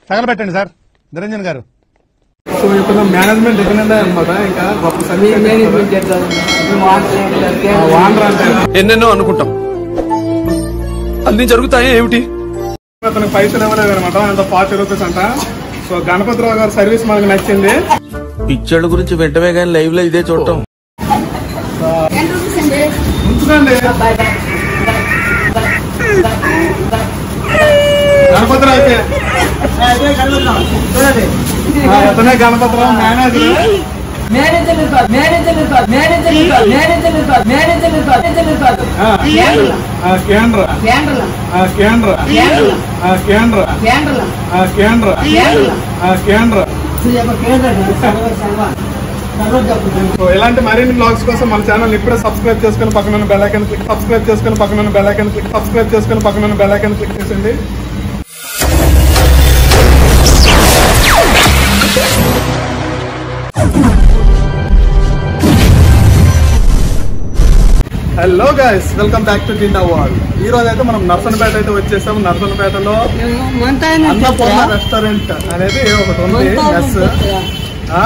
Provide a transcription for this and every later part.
తగలబెట్టండి sir Niranjan గారు so ఇప్పుడు management recommend అనమాట ఇంకా గొప్ప సర్వీస్ మేనేజ్మెంట్ చేద్దాం వాండర్ అంటే ఎన్నెన్నో అనుకుంటాం అన్ని జరుగుతాయి ఏమిటి అతనికి పైసలు ఇవ్వలేదు అనమాట అంత ఫార్టీ రూపీస్ అంట సో గణపతిరావు గారి సర్వీస్ మనకు నచ్చింది పిక్చర్ల గురించి వెంటనే కానీ లైవ్ లో ఇదే చూడటం ఉంచుకోండి గణపతిరావుకి ఆ, ఇతనే గణపతిరావు మేనేజర్ మేనేజర్ కాదు మేనేజర్ కాదు మేనేజర్ కాదు మేనేజర్ కాదు మేనేజర్ కాదు మేనేజర్ కాదు ఆ, ఆ, కేంద్ర కేంద్రం ఆ, కేంద్ర కేంద్రం ఆ, కేంద్ర కేంద్రం ఆ, కేంద్ర కేంద్రం ఆ, కేంద్ర కేంద్రం సో ఇలాంటి మరిన్ని బ్లాగ్స్ కోసం మన ఛానల్ ఇప్పుడే సబ్స్క్రైబ్ చేసుకుని పక్కన ఉన్న బెల్ ఐకాన్ క్లిక్ సబ్స్క్రైబ్ చేసుకుని పక్కన ఉన్న బెల్ ఐకాన్ క్లిక్ సబ్స్క్రైబ్ చేసుకుని పక్కన ఉన్న బెల్ ఐకాన్ క్లిక్ చేసింది hello guys welcome back to Zinda wall ఈ రోజు అయితే మనం నర్సన్పేట అయితే వచ్చేసాము నర్సన్పేటలో అన్నపూర్ణ రెస్టారెంట్ అనేది ఒకటి ఉంది మెస్ ఆ?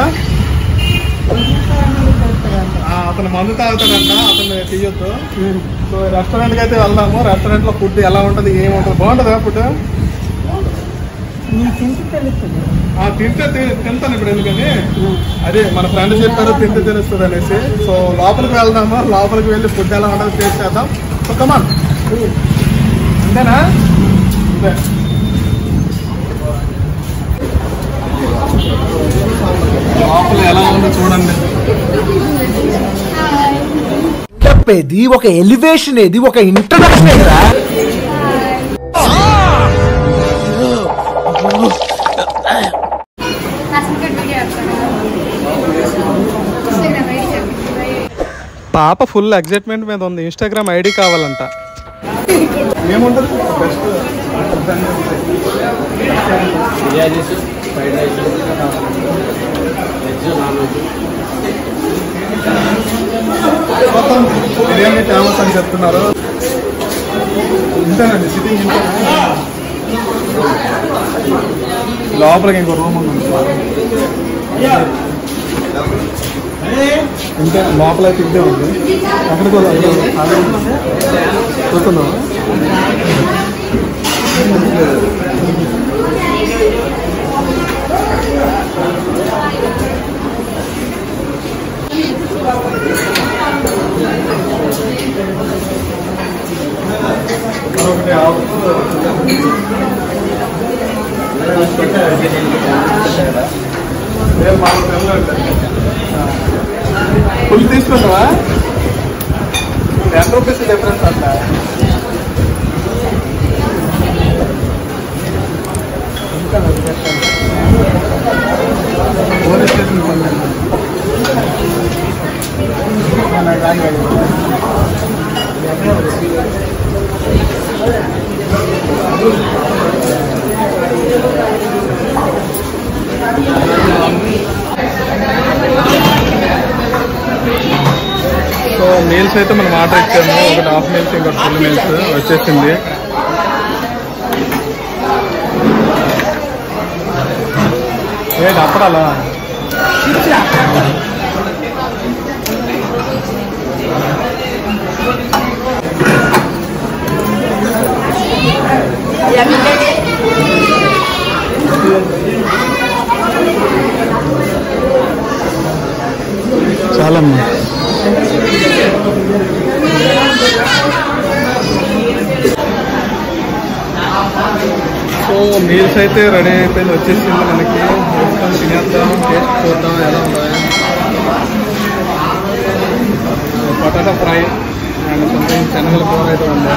ఆ, అతను మందు తాగుతాడంట అతను తీయొద్దు సో రెస్టారెంట్ కి అయితే వెళ్దాము రెస్టారెంట్ లో ఫుడ్ ఎలా ఉంటది ఏముంటది బాగుంటదా ఫుడ్ ఆ, తింటే తి- తింటాను ఇప్పుడు ఎందుకని అదే మన ఫ్రెండ్ చెప్పారు తింటే తెలుస్తుంది అనేసి సో లోపలికి వెళ్దాము లోపలికి వెళ్ళి ఫుడ్ ఎలా ఉంటుందో టేస్ట్ చేద్దాం సో కమాన్ అంతేనా అంతే లోపల ఎలా ఉందో చూడండి చెప్పేది ఒక ఎలివేషన్ ఏది ఒక ఇంట్రడక్షన్ ఏదిరా పాప ఫుల్ ఎగ్జైట్మెంట్ మీద ఉంది ఇన్స్టాగ్రామ్ ఐడి కావాలంట ఏముంటది బెస్ట్ మొత్తం బిర్యానీ ఫేమస్ అని చెప్తున్నారు ఇంతేనండి సిట్టింగ్ ఇంతే లోపలికి ఇంకో రూమ్ ఉంది ఇంకా లోపల అయితే ఇదే ఉంది ఎక్కడికి చూస్తున్నావా ఫుల్ తీసుకుంటావా టెన్ రూపీస్ డిఫరెన్స్ అంట పోలీస్ స్టేషన్ సో మీల్స్ అయితే మనం ఆర్డర్ ఇచ్చాము ఒకటి హాఫ్ మీల్స్ ఇంకోటి ఫుల్ మీల్స్ వచ్చేసింది ఏంటి అప్పుడాలా చాలమ్మా సో మీల్స్ అయితే రెడీ అయిపోయింది వచ్చేసింది మనకి వేసుకొని తినేద్దాం టేస్ట్ చూద్దాం ఎలా ఉందా పొటాటో ఫ్రై అండ్ సంథింగ్ శనగల కూర అయితే ఉంది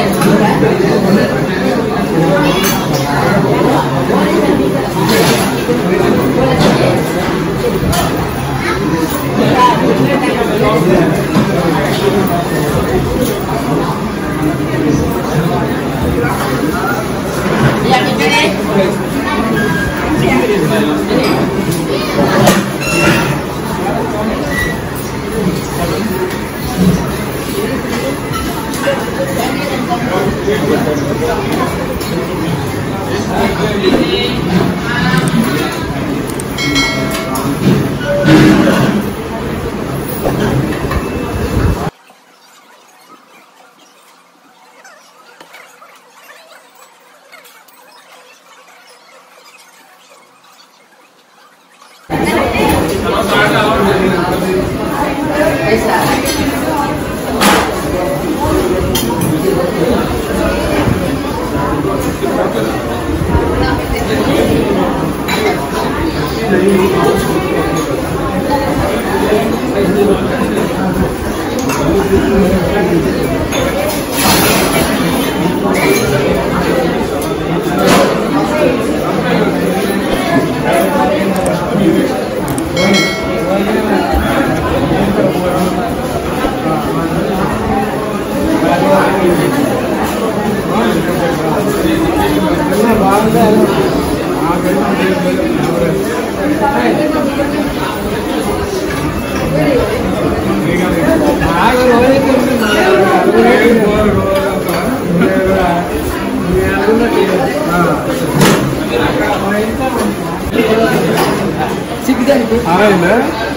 ఆరైందా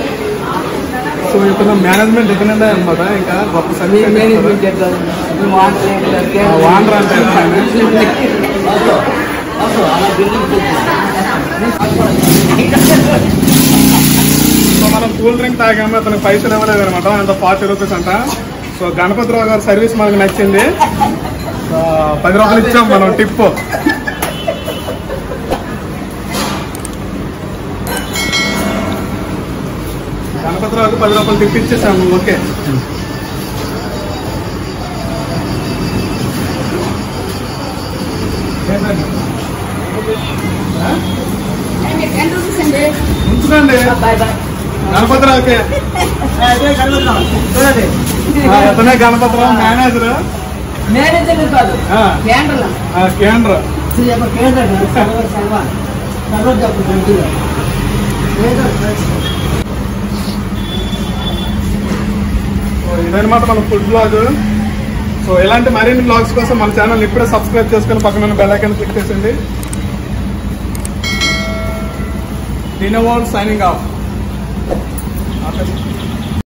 సో ఇతను మేనేజ్మెంట్ ఇతనండే అనమాట ఇంకా గొప్ప సర్వీస్ మేనేజ్మెంట్ చేద్దాం మేము వాండర్ అంటే సో మనం కూల్ డ్రింక్ తాగాము అతనికి పైసలు ఇవ్వలేదు అనమాట అంత ఫార్టీ రూపీస్ అంట సో గణపతిరావు గారి సర్వీస్ మనకు నచ్చింది సో పది రూపాయలు ఇచ్చాం మనం టిప్ గణపతిరావుకి పది రూపాయలు టిప్ ఇచ్చేసాము ఓకే ఉంచుకోండి బాయ్ బాయ్ గణపతిరావుకే ఆ, ఇతనే గణపతిరావు మేనేజర్ మేనేజర్ కాదు ఆ. కేంద్రం ఆ, కేంద్ర కేంద్రం సర్వర్ సర్వర్ సర్వర్ డబ్బు గంటలో సో ఇదన్నమాట మన ఫుడ్ బ్లాగ్ సో ఇలాంటి మరిన్ని బ్లాగ్స్ కోసం మన ఛానల్ ఇప్పుడే సబ్స్క్రైబ్ చేసుకుని పక్కన ఉన్న బెల్ ఐకాన్ క్లిక్ చేసింది డినో వరల్డ్ సైనింగ్ ఆఫ్